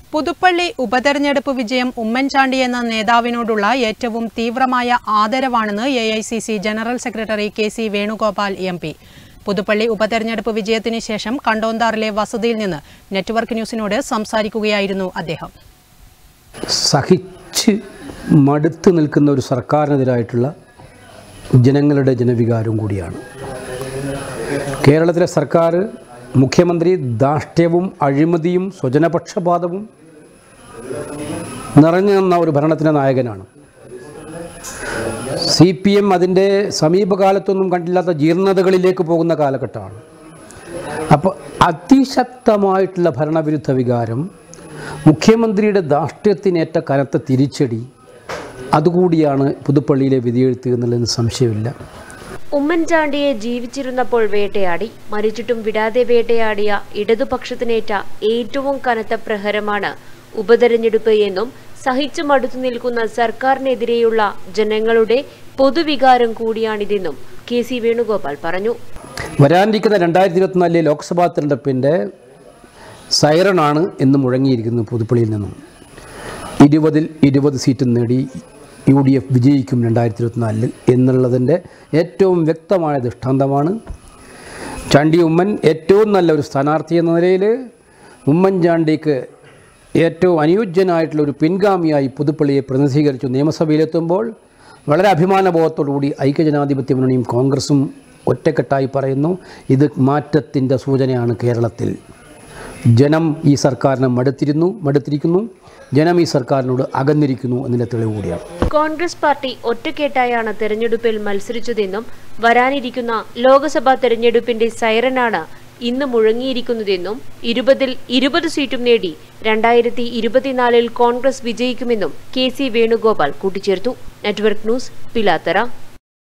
പുതുപ്പള്ളി ഉപതെരഞ്ഞെടുപ്പ് വിജയം ഉമ്മൻചാണ്ടി എന്ന നേതാവിനോടുള്ള ഏറ്റവും തീവ്രമായ ആദരവാണെന്ന് A I C C general secretary K C Venugopal M P Puthuppally ഉപതെരഞ്ഞെടുപ്പ് വിജയത്തിന് ശേഷം കണ്ടോന്താറിലെ വസതിയിൽ നിന്ന് നെറ്റ്വർക്ക് ന്യൂസിനോട് സംസാരിക്കുകയായിരുന്നു അദ്ദേഹം സഹിച്ച് മടുത്ത് നിൽക്കുന്ന ഒരു സർക്കാരിനെതിരായിട്ടുള്ള ജനങ്ങളുടെ ജനവികാരവും കൂടിയാണ് കേരളത്തിലെ സർക്കാർ മുഖ്യമന്ത്രി ധാർഷ്ട്യവും അഴിമതിയും സ്വജനപക്ഷപാതവും നിറഞ്ഞു നിന്ന ഒരു ഭരണത്തിൻ്റെ നായകനാണ് സി പി എം അതിൻ്റെ സമീപകാലത്തൊന്നും കണ്ടില്ലാത്ത ജീർണതകളിലേക്ക് പോകുന്ന കാലഘട്ടമാണ് അപ്പോൾ അതിശക്തമായിട്ടുള്ള ഭരണവിരുദ്ധ വികാരം മുഖ്യമന്ത്രിയുടെ ധാർഷ്ട്യത്തിനേറ്റ കനത്ത തിരിച്ചടി അതുകൂടിയാണ് പുതുപ്പള്ളിയിലെ വിധിയെഴുത്ത് എന്നുള്ളതിന് സംശയമില്ല ഉമ്മൻചാണ്ടിയെ ജീവിച്ചിരുന്നപ്പോൾ വേട്ടയാടി മരിച്ചിട്ടും വിടാതെ വേട്ടയാടിയ ഇടതുപക്ഷത്തിനേറ്റ ഏറ്റവും കനത്ത പ്രഹരമാണ് ഉപതെരഞ്ഞെടുപ്പ് എന്നും സഹിച്ചു മടുത്തു നിൽക്കുന്ന സർക്കാരിനെതിരെയുള്ള ജനങ്ങളുടെ പൊതുവികാരം കൂടിയാണിതെന്നും കെ സി വേണുഗോപാൽ പറഞ്ഞു വരാനിരിക്കുന്ന രണ്ടായിരത്തി ഇരുപത്തിനാലിലെ ലോക്സഭാ തെരഞ്ഞെടുപ്പിൻ്റെ സൈറണാണ് എന്ന് മുഴങ്ങിയിരിക്കുന്നത് പുതുപ്പള്ളിയിൽ നിന്നും ഇരുപതിൽ ഇരുപത് സീറ്റും നേടി യു ഡി എഫ് വിജയിക്കും രണ്ടായിരത്തി ഇരുപത്തിനാലിൽ എന്നുള്ളതിൻ്റെ ഏറ്റവും വ്യക്തമായ ദൃഷ്ടാന്തമാണ് ചാണ്ടി ഉമ്മൻ ഏറ്റവും നല്ല ഒരു സ്ഥാനാർത്ഥി എന്ന നിലയിൽ ഉമ്മൻചാണ്ടിക്ക് ഏറ്റവും അനുയോജ്യനായിട്ടുള്ള ഒരു പിൻഗാമിയായി പുതുപ്പള്ളിയെ പ്രതിനിധീകരിച്ചു നിയമസഭയിലെത്തുമ്പോൾ വളരെ അഭിമാനബോധത്തോടുകൂടി ഐക്യജനാധിപത്യ മുന്നണിയും കോൺഗ്രസും ഒറ്റക്കെട്ടായി പറയുന്നു ഇത് മാറ്റത്തിൻ്റെ സൂചനയാണ് കേരളത്തിൽ ജനം ഈ സർക്കാരിനെ മടുത്തിരുന്നു മടുത്തിരിക്കുന്നു ജനം ഈ സർക്കാരിനോട് അകന്നിരിക്കുന്നു എന്നതിൻ്റെ തെളിവ് കൂടിയാണ് കോൺഗ്രസ് പാർട്ടി ഒറ്റക്കെട്ടായാണ് തെരഞ്ഞെടുപ്പിൽ മത്സരിച്ചതെന്നും വരാനിരിക്കുന്ന ലോക്സഭാ തെരഞ്ഞെടുപ്പിന്റെ സൈറനാണ് ഇന്ന് മുഴങ്ങിയിരിക്കുന്നതെന്നും ഇരുപതിൽ ഇരുപത് സീറ്റും നേടി രണ്ടായിരത്തി ഇരുപത്തിനാലിൽ കോൺഗ്രസ് വിജയിക്കുമെന്നും കെ സി വേണുഗോപാൽ കൂട്ടിച്ചേർത്തു നെറ്റ്വർക്ക് ന്യൂസ് പിലാത്തറ